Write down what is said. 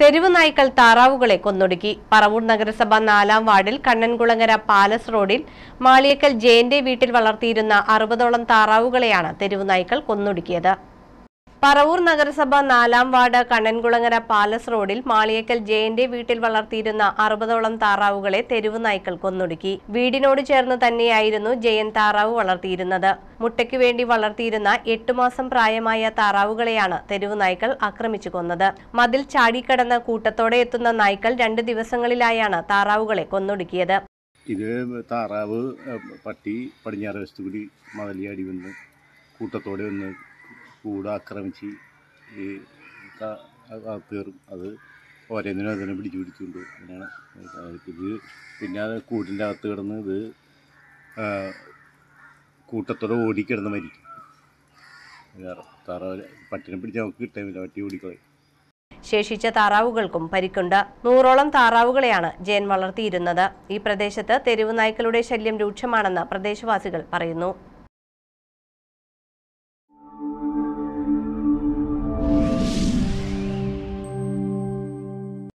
തെരുവ് നായ്ക്കൾ താറാവുകളെ കൊന്നൊടുക്കി പറവൂർ നഗരസഭ നാലാം വാർഡിൽ കണ്ണൻകുളങ്ങര പാലസ് റോഡിൽ മാളിയക്കൽ ജയന്റെ വീട്ടിൽ വളർത്തിയിരുന്ന അറുപതോളം താറാവുകളെയാണ് തെരുവ് നായ്ക്കൾ കൊന്നൊടുക്കിയത് പറവൂർ നഗരസഭ നാലാം വാർഡ് കണ്ണൻകുളങ്ങര പാലസ് റോഡിൽ മാളിയക്കൽ ജയന്റെ വീട്ടിൽ വളർത്തിയിരുന്ന അറുപതോളം താറാവുകളെ തെരുവ് നായ്ക്കൾ കൊന്നൊടുക്കി വീടിനോട് ചേർന്ന് തന്നെയായിരുന്നു ജയൻ താറാവ് വളർത്തിയിരുന്നത് മുട്ടയ്ക്കു വേണ്ടി വളർത്തിയിരുന്ന എട്ടു മാസം പ്രായമായ താറാവുകളെയാണ് തെരുവ് നായ്ക്കൾ ആക്രമിച്ചു കൊന്നത് മതിൽ ചാടിക്കടന്ന് കൂട്ടത്തോടെ എത്തുന്ന നായ്ക്കൾ രണ്ട് ദിവസങ്ങളിലായാണ് താറാവുകളെ കൊന്നൊടുക്കിയത് ഇത് താറാവ് ഏഹ്, പട്ടി പടിഞ്ഞാറ് വശത്ത് കൂടി മതലിയാടി വന്ന് കൂട്ടത്തോടെ വന്ന് കൂട് ആക്രമിച്ച് ഈ ക- അകത്ത് കയറും അത് ഓരോന്നിനും അതിനെ പിടിച്ച് പിടിച്ചുകൊണ്ട് അങ്ങനെയാണ് ഇത് പിന്നെ അത് കൂടിൻ്റെ അകത്ത് കിടന്ന് ഇത് ആ, കൂട്ടത്തോടെ ഓടിക്കിടന്ന് മരിക്കും വേറെ താറാവ് പട്ടിനെ പിടിച്ച് നമുക്ക് കിട്ടാൻ പട്ടി ഓടിക്കളയും ശേഷിച്ച താറാവുകൾക്കും പരിക്കുണ്ട് നൂറോളം താറാവുകളെയാണ് ജയൻ വളർത്തിയിരുന്നത് ഈ പ്രദേശത്ത് തെരുവ് നായ്ക്കളുടെ ശല്യം രൂക്ഷമാണെന്ന് പ്രദേശവാസികൾ പറയുന്നു